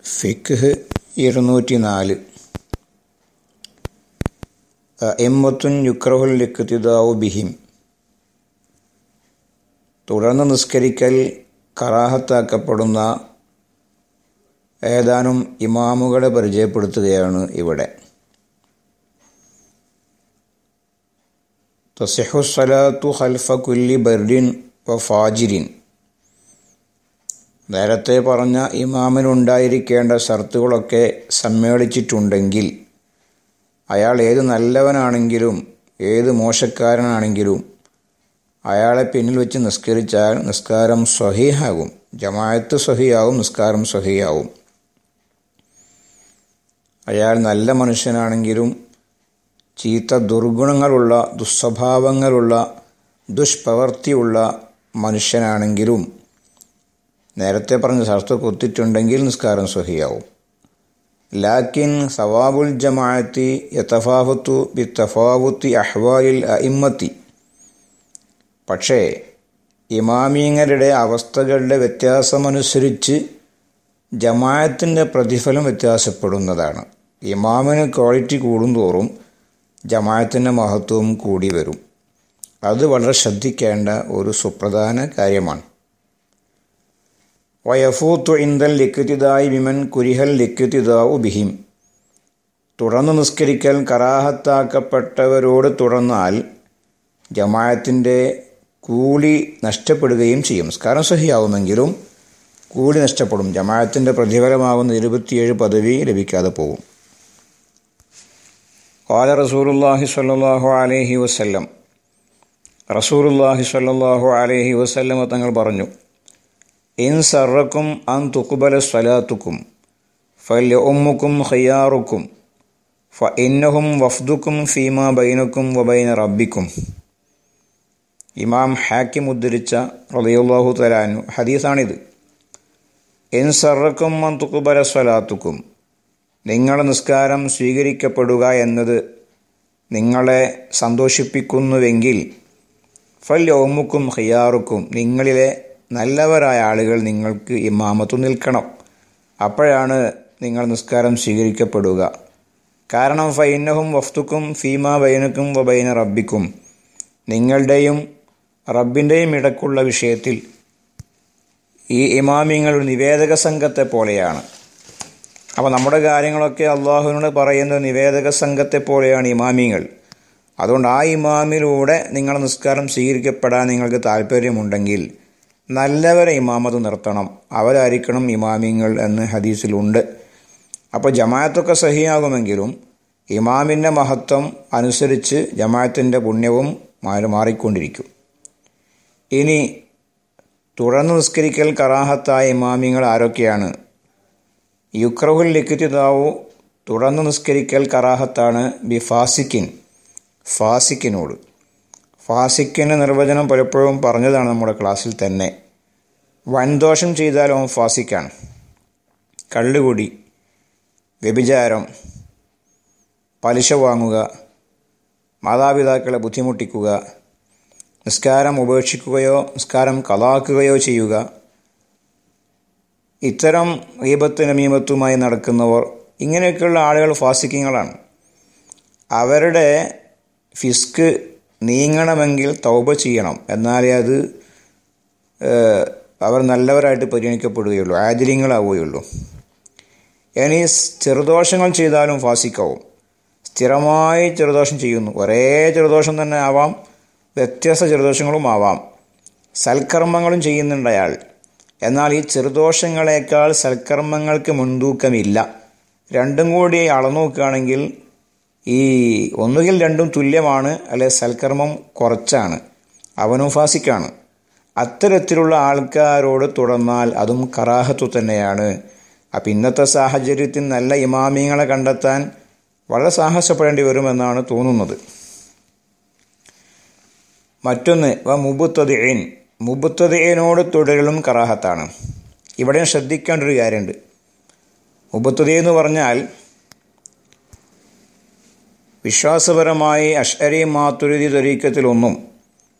ഫിഖ് ഇരുന്നൂറ്റി നാല് എമ്മത്തുൻ യുക്രഹുൽ ലിഖ്തിദാവു ബിഹിം തുടർന്ന് നിസ്കരിക്കൽ കറാഹത്താക്കപ്പെടുന്ന ഏതാനും ഇമാമുകളെ പരിചയപ്പെടുത്തുകയാണ് ഇവിടെ തസിഹു സലാത്തു ഹൽഫ കുല്ലി ബർഡിൻ വ ഫാജിരിൻ നേരത്തെ പറഞ്ഞ ഇമാമിനുണ്ടായിരിക്കേണ്ട ഷർത്തുകളൊക്കെ സമ്മേളിച്ചിട്ടുണ്ടെങ്കിൽ അയാൾ ഏത് നല്ലവനാണെങ്കിലും ഏത് മോശക്കാരനാണെങ്കിലും അയാളെ പിന്നിൽ വെച്ച് നിസ്കരിച്ചാൽ നിസ്കാരം സ്വഹീഹാകും ജമായത്ത് സ്വഹിയാവും നിസ്കാരം സ്വഹിയാവും അയാൾ നല്ല മനുഷ്യനാണെങ്കിലും ചീത്ത ദുർഗുണങ്ങളുള്ള ദുസ്വഭാവങ്ങളുള്ള ദുഷ്പ്രവർത്തിയുള്ള മനുഷ്യനാണെങ്കിലും നേരത്തെ പറഞ്ഞ ശർത്ത് കൊത്തിട്ടുണ്ടെങ്കിൽ നിസ്കാരം സ്വഹിയാവും ലാക്കിൻ സവാബുൽ ജമാഅത്തി യതഫാവത്തു ബി തഫാവുത്തി അഹ്വാലിൽ അയിമ്മത്തി പക്ഷേ ഇമാമീങ്ങളുടെ അവസ്ഥകളുടെ വ്യത്യാസമനുസരിച്ച് ജമാഅത്തിൻ്റെ പ്രതിഫലം വ്യത്യാസപ്പെടുന്നതാണ് ഇമാമിന് ക്വാളിറ്റി കൂടുന്തോറും ജമാഅത്തിൻ്റെ മഹത്വവും കൂടി വരും അത് വളരെ ശ്രദ്ധിക്കേണ്ട ഒരു സുപ്രധാന കാര്യമാണ് വയഫൂത്തു ഇന്ദൽ ലിഖിതിദായി വിമൻ കുരിഹൽ ലിഖിതിദാവു ബിഹിം തുടർന്ന് നിസ്കരിക്കൽ കറാഹത്താക്കപ്പെട്ടവരോട് തുടർന്നാൽ ജമായത്തിൻ്റെ കൂലി നഷ്ടപ്പെടുകയും ചെയ്യും നിസ്കാരം സഹിയാവുമെങ്കിലും കൂലി നഷ്ടപ്പെടും ജമായത്തിൻ്റെ പ്രതിഫലമാകുന്ന ഇരുപത്തിയേഴ് പദവി ലഭിക്കാതെ പോകും കാല റസൂലുല്ലാഹി സ്വല്ലല്ലാഹു അലൈഹി വസല്ലം റസൂലുല്ലാഹി സ്വല്ലല്ലാഹു അലൈഹി വസല്ലമ തങ്ങൾ പറഞ്ഞു ഇൻ സർറക്കും അൻ തുക്കുബല സ്വലാത്തുക്കും ഫല്യ ഉമ്മുക്കും ഖയ്യാറുക്കും ഫ ഇന്നഹും വഫ്ദുക്കും ഫീമ ബൈനക്കും വബൈന റബ്ബിക്കും ഇമാം ഹാക്കിം ഉദ്ധരിച്ച റളിയല്ലാഹു തലാനു ഹദീസാണിത് ഇൻ സർറക്കും അൻ തുക്കുബല സ്വലാത്തുക്കും നിങ്ങളുടെ നിസ്കാരം സ്വീകരിക്കപ്പെടുക എന്നത് നിങ്ങളെ സന്തോഷിപ്പിക്കുന്നുവെങ്കിൽ ഫൽ ഓമുക്കും ഖിയാറുക്കും നിങ്ങളിലെ നല്ലവരായ ആളുകൾ നിങ്ങൾക്ക് ഇമാമത്തു നിൽക്കണം അപ്പോഴാണ് നിങ്ങൾ നിസ്കാരം സ്വീകരിക്കപ്പെടുക കാരണം ഫൈനഹും വഫ്തുക്കും ഫീമ ബൈനക്കും വബൈന റബ്ബിക്കും നിങ്ങളുടെയും റബ്ബിൻ്റെയും ഇടക്കുള്ള വിഷയത്തിൽ ഈ ഇമാമിങ്ങൾ ഒരു നിവേദക സംഘത്തെ പോലെയാണ് അപ്പോൾ നമ്മുടെ കാര്യങ്ങളൊക്കെ അള്ളാഹുവിനോട് പറയുന്ന നിവേദക സംഘത്തെ പോലെയാണ് ഇമാമിങ്ങൾ അതുകൊണ്ട് ആ ഇമാമിലൂടെ നിങ്ങളുടെ നിസ്കാരം സ്വീകരിക്കപ്പെടാൻ നിങ്ങൾക്ക് താല്പര്യമുണ്ടെങ്കിൽ നല്ലവരെ ഇമാമത്ത് നിർത്തണം അവരായിരിക്കണം ഇമാമിങ്ങൾ എന്ന് ഹദീസിലുണ്ട് അപ്പോൾ ജമാഅത്തൊക്കെ സഹിയാകുമെങ്കിലും ഇമാമിൻ്റെ മഹത്വം അനുസരിച്ച് ജമാഅത്തിൻ്റെ പുണ്യവും മാറി മാറിക്കൊണ്ടിരിക്കും ഇനി തുടർന്ന് നിസ്കരിക്കൽ കറാഹത്തായ ഇമാമിങ്ങൾ ആരൊക്കെയാണ് യുക്രഹുൽ ലിഖിതാവു തുടർന്ന് നിസ്കരിക്കൽ കറാഹത്താണ് ബി ഫാസിക്കിൻ ഫാസിക്കിനോട് ഫാസിക്കിൻ്റെ നിർവചനം പലപ്പോഴും പറഞ്ഞതാണ് നമ്മുടെ ക്ലാസ്സിൽ തന്നെ വൻദോഷം ചെയ്താൽ അവൻ ഫാസിക്കാണ് കള്ളുകുടി വ്യഭിചാരം പലിശ വാങ്ങുക മാതാപിതാക്കളെ ബുദ്ധിമുട്ടിക്കുക നിസ്കാരം ഉപേക്ഷിക്കുകയോ നിസ്കാരം കലാക്കുകയോ ചെയ്യുക ഇത്തരം ഈപത്ത് നമീമത്തുമായി നടക്കുന്നവർ ഇങ്ങനെയൊക്കെയുള്ള ആളുകൾ ഫാസിക്കിങ്ങളാണ് അവരുടെ ഫിസ്ക് നീങ്ങണമെങ്കിൽ തൗബ ചെയ്യണം എന്നാലേ അത് അവർ നല്ലവരായിട്ട് പരിഗണിക്കപ്പെടുകയുള്ളൂ ആചര്യങ്ങളാവുകയുള്ളൂ ഇനി ചെറുദോഷങ്ങൾ ചെയ്താലും ഫാസിക്കാവും സ്ഥിരമായി ചെറുദോഷം ചെയ്യുന്നു ഒരേ ചെറുദോഷം തന്നെ ആവാം വ്യത്യസ്ത ചെറുദോഷങ്ങളും ആവാം സൽക്കർമ്മങ്ങളും ചെയ്യുന്നുണ്ട് അയാൾ എന്നാൽ ഈ ചെറുദോഷങ്ങളെക്കാൾ സൽക്കർമ്മങ്ങൾക്ക് മുൻതൂക്കമില്ല രണ്ടും കൂടി അളന്നു നോക്കുകയാണെങ്കിൽ ഈ ഒന്നുകിൽ രണ്ടും തുല്യമാണ് അല്ലെ സൽക്കർമ്മം കുറച്ചാണ് അവനും ഫാസിക്കാണ് അത്തരത്തിലുള്ള ആൾക്കാരോട് തുടർന്നാൽ അതും കറാഹത്തു തന്നെയാണ് അപ്പം ഇന്നത്തെ സാഹചര്യത്തിൽ നല്ല ഇമാമിങ്ങളെ കണ്ടെത്താൻ വളരെ സാഹസപ്പെടേണ്ടി വരുമെന്നാണ് തോന്നുന്നത് മറ്റൊന്ന് വ മുബുത്തതേൻ മുബുത്തതേനോട് തുടരലും കറാഹത്താണ് ഇവിടെ ശ്രദ്ധിക്കേണ്ട ഒരു കാര്യമുണ്ട് മുബുത്തത എന്ന് പറഞ്ഞാൽ വിശ്വാസപരമായി അഷരി മാതുരുതി തൊരീക്കത്തിലൊന്നും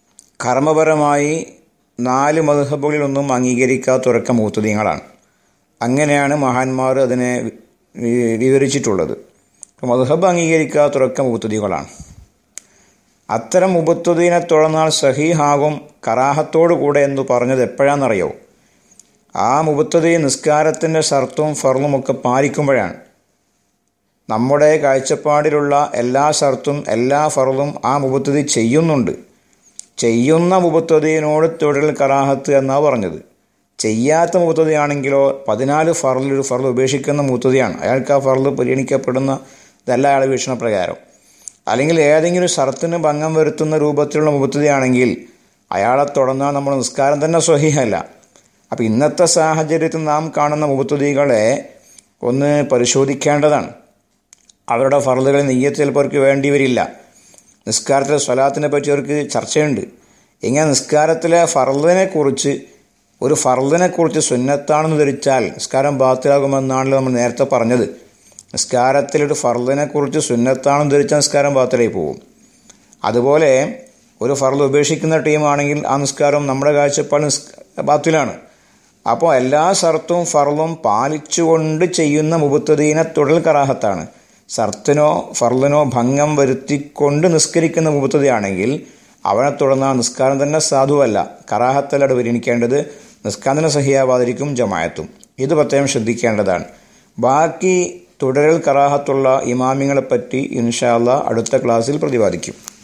കർമ്മപരമായി നാല് മധുഹബുകളിലൊന്നും അംഗീകരിക്കാത്ത ഉറക്ക മൂത്തതീങ്ങളാണ് അങ്ങനെയാണ് മഹാന്മാർ അതിനെ വി- വിവരിച്ചിട്ടുള്ളത് മധുഹബ് അംഗീകരിക്കാത്തുറക്ക മുബത്തുദികളാണ് അത്തരം മുബത്തുദീനെ തുടർന്നാൽ സഹീഹാകും കറാഹത്തോടു കൂടെ എന്ന് പറഞ്ഞത് എപ്പോഴാണെന്നറിയോ ആ മുബത്തുദി നിസ്കാരത്തിൻ്റെ ഷർത്തും ഫർളും ഒക്കെ പാലിക്കുമ്പോഴാണ് നമ്മുടെ കാഴ്ചപ്പാടിലുള്ള എല്ലാ ഷർത്തും എല്ലാ ഫർളും ആ മുബത്തുദി ചെയ്യുന്നുണ്ട് ചെയ്യുന്ന മുബത്തുദീനോട് തുടരൽ കറാഹത്ത് എന്നാണ് പറഞ്ഞത് ചെയ്യാത്ത മുബത്തുദിയാണെങ്കിലോ പതിനാല് ഫർളിൽ ഒരു ഫർൾ ഉപേക്ഷിക്കുന്ന മുബത്തുദിയാണ് അയാൾക്ക് ആ ഫർള് പരിഗണിക്കപ്പെടുന്ന ഇതല്ല അയാളുടെ വീക്ഷണപ്രകാരം അല്ലെങ്കിൽ ഏതെങ്കിലും ഷർത്തിന് ഭംഗം വരുത്തുന്ന രൂപത്തിലുള്ള മുബത്തുദിയാണെങ്കിൽ അയാളെ തുടർന്നാൽ നമ്മൾ നിസ്കാരം തന്നെ സ്വഹീഹല്ല അപ്പം ഇന്നത്തെ സാഹചര്യത്തിൽ നാം കാണുന്ന മുബത്തുദികളെ ഒന്ന് പരിശോധിക്കേണ്ടതാണ് അവരുടെ ഫർദുകൾ നെയ്യത്ത് ചിലപ്പോൾ അവർക്ക് വേണ്ടി വരില്ല നിസ്കാരത്തിലെ സ്വലാത്തിനെ പറ്റി അവർക്ക് ചർച്ചയുണ്ട് ഇങ്ങനെ നിസ്കാരത്തിലെ ഫർദിനെ കുറിച്ച് ഒരു ഫർദിനെ കുറിച്ച് സുന്നത്താണെന്ന് ധരിച്ചാൽ നിസ്കാരം ബാത്തിലാകുമെന്നാണല്ലോ നമ്മൾ നേരത്തെ പറഞ്ഞത് നിസ്കാരത്തിലൊരു ഫർദിനെ കുറിച്ച് സുന്നത്താണെന്ന് ധരിച്ചാൽ നിസ്കാരം ബാത്തിലായി പോകും അതുപോലെ ഒരു ഫർദ് ഉപേക്ഷിക്കുന്ന ടീമാണെങ്കിൽ ആ നിസ്കാരം നമ്മുടെ കാഴ്ചപ്പാട് നിസ്ക ബാത്തിലാണ് അപ്പോൾ എല്ലാ ഷർത്തും ഫർളും പാലിച്ചുകൊണ്ട് ചെയ്യുന്ന മുബത്തദീനെ തുടൽ കറാഹത്താണ് ഷർത്തിനോ ഫർളിനോ ഭംഗം വരുത്തിക്കൊണ്ട് നിസ്കരിക്കുന്ന മുബത്തതയാണെങ്കിൽ അവനെ തുടർന്ന ആ നിസ്കാരം തന്നെ സാധുവല്ല കറാഹത്തലട് പരിഗണിക്കേണ്ടത് നിസ്കാരത്തിന് സഹിയാവാതിരിക്കും ജമായത്തും ഇത് പ്രത്യേകം ശ്രദ്ധിക്കേണ്ടതാണ് ബാക്കി തുടരൽ കറാഹത്തുള്ള ഇമാമിങ്ങളെപ്പറ്റി ഇൻഷാല്ല അടുത്ത ക്ലാസ്സിൽ പ്രതിപാദിക്കും